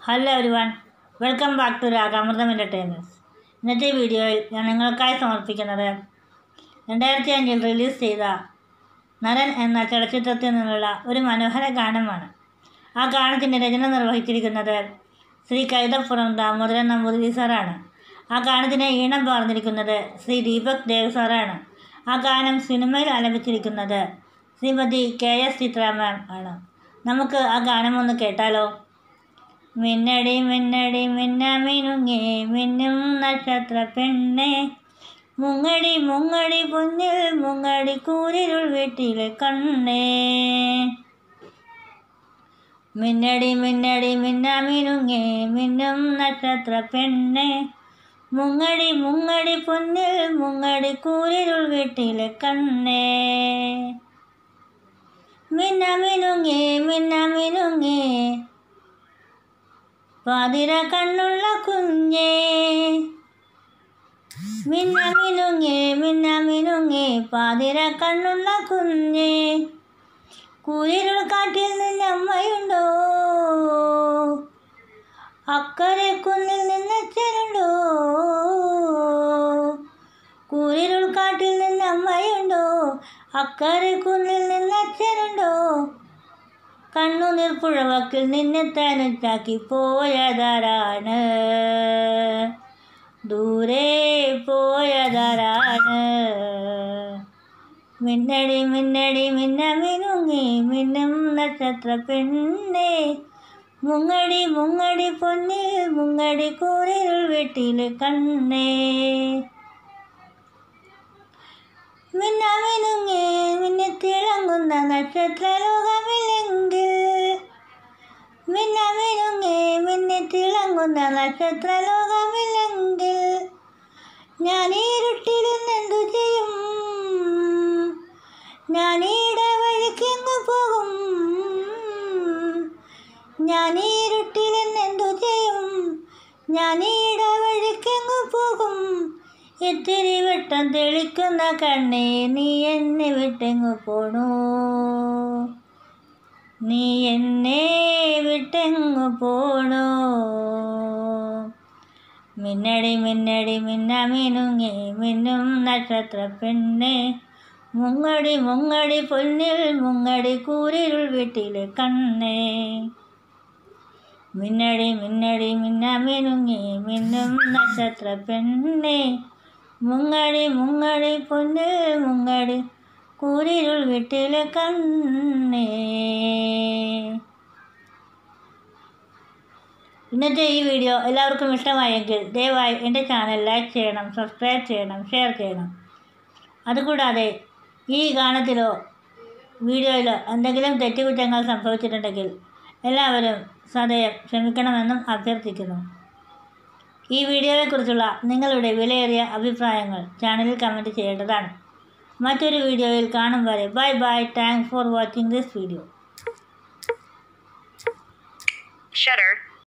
Hello everyone welcome back to Ragamrutham entertainments ഇന്നത്തെ വീഡിയോയിൽ ഞാൻ നിങ്ങൾക്കായി സമർപ്പിക്കുന്നത് രണ്ടായിരത്തി അഞ്ചിൽ റിലീസ് ചെയ്ത നരൻ എന്ന ചലച്ചിത്രത്തിൽ നിന്നുള്ള ഒരു മനോഹര ഗാനമാണ് ആ ഗാനത്തിൻ്റെ രചന നിർവഹിച്ചിരിക്കുന്നത് ശ്രീ കൈതപ്പുറം ദാമോദരൻ നമ്പൂതിരി സാറാണ് ആ ഗാനത്തിന് ഈണം പകർന്നിരിക്കുന്നത് ശ്രീ ദീപക് ദേവ് സാറാണ് ആ ഗാനം സിനിമയിൽ ആലപിച്ചിരിക്കുന്നത് Shrimati K S Chithra ma'am ആണ് നമുക്ക് ആ ഗാനം ഒന്ന് കേട്ടാലോ മിന്നടി മിന്നടി മിന്ന മിനുങ്ങേ മിന്നും നക്ഷത്ര പെണ്ണെ മുങ്ങടി മുങ്ങടി പൊന്നിൽ മുങ്ങടി കൂരിരുൾ വീട്ടിലെ കണ്ണേ മിന്നടി മിന്നടി മിന്ന മിനുങ്ങേ മിന്നും നക്ഷത്ര പെണ്ണെ മുങ്ങടി മുങ്ങടി പൊന്നിൽ മുങ്ങടി കൂരിരുൾ വീട്ടിലെ കണ്ണേ മിന്ന മിനുങ്ങേ മിന്ന മിനുങ്ങേ പാതിര കണ്ണുള്ള കുഞ്ഞേ മിന്ന മിനുങ്ങേ മിന്ന മിനുങ്ങേ പാതിര കണ്ണുള്ള കുഞ്ഞേ കൂരിരുൾ കാട്ടിൽ നിന്ന് അമ്മയുണ്ടോ അക്കരെ കുന്നിൽ നിന്ന് അച്ഛനുണ്ടോ കൂരിരുൾ കാട്ടിൽ നിന്ന് അമ്മയുണ്ടോ അക്കരെ കുന്നിൽ നിന്ന് അച്ഛനുണ്ടോ കണ്ണുനീർ പുഴവക്കിൽ നിന്നെ തനിച്ചാക്കി പോയതാരാണ് ദൂരെ പോയതാരാണ് മിന്നടി മിന്നടി മിന്ന മിനുങ്ങി മിന്നും നക്ഷത്ര പെണ്ണേ മുങ്ങടി മുങ്ങടി പൊന്നിൽ മുങ്ങടി കൂരിരുൾ വീട്ടിൽ കണ്ണേ മിന്ന മിനുങ്ങി മിന്നി തിളങ്ങുന്ന നക്ഷത്ര ലോകമില്ലെങ്കിൽ മിന്ന മിനുങ്ങി മിന്നി തിളങ്ങുന്ന നക്ഷത്ര ലോകമില്ലെങ്കിൽ ഞാൻ ഈ ഇരുട്ടിലിരുന്നെന്തു ചെയ്യും ഞാൻ ഈ ഇടവഴിക്കെങ്ങു പോകും ഞാൻ ഈ ഇരുട്ടിലിരുന്നെന്തു ചെയ്യും ഞാൻ ഈ ഇടവഴിക്കെങ്ങു പോകും ഇത്തിരി വെട്ടം തെളിക്കുന്ന കണ്ണേ നീ എന്നെ വിട്ടെങ്ങു പോണു നീ എന്നെ വിട്ടെങ്ങു പോണു മിന്നടി മിന്നടി മിന്ന മിനുങ്ങി മിന്നും നക്ഷത്ര പെണ്ണെ മുങ്ങടി മുങ്ങടി പൊന്നിൽ മുങ്ങടി കൂരിരുൾ വീട്ടിലെ കണ്ണേ മിന്നടി മിന്നടി മിന്ന മിനുങ്ങി മിന്നും നക്ഷത്ര പെണ്ണെ മുങ്ങടി മുങ്ങടി പൊന്നിൽ മുങ്ങടി കൂരിരുൾ വീട്ടിലെ കണ്ണേ ഇന്നത്തെ ഈ വീഡിയോ എല്ലാവർക്കും ഇഷ്ടമായെങ്കിൽ ദയവായി എൻ്റെ ചാനൽ ലൈക്ക് ചെയ്യണം സബ്സ്ക്രൈബ് ചെയ്യണം ഷെയർ ചെയ്യണം അതുകൂടാതെ ഈ ഗാനത്തിലോ വീഡിയോയിലോ എന്തെങ്കിലും തെറ്റുകുറ്റങ്ങൾ സംഭവിച്ചിട്ടുണ്ടെങ്കിൽ എല്ലാവരും സദയം ക്ഷമിക്കണമെന്നും അഭ്യർത്ഥിക്കുന്നു ഈ വീഡിയോയെക്കുറിച്ചുള്ള നിങ്ങളുടെ വിലയേറിയ അഭിപ്രായങ്ങൾ ചാനലിൽ കമൻറ്റ് ചെയ്യേണ്ടതാണ് മറ്റൊരു വീഡിയോയിൽ കാണും വരെ bye bye thanks for watching this video Shutter.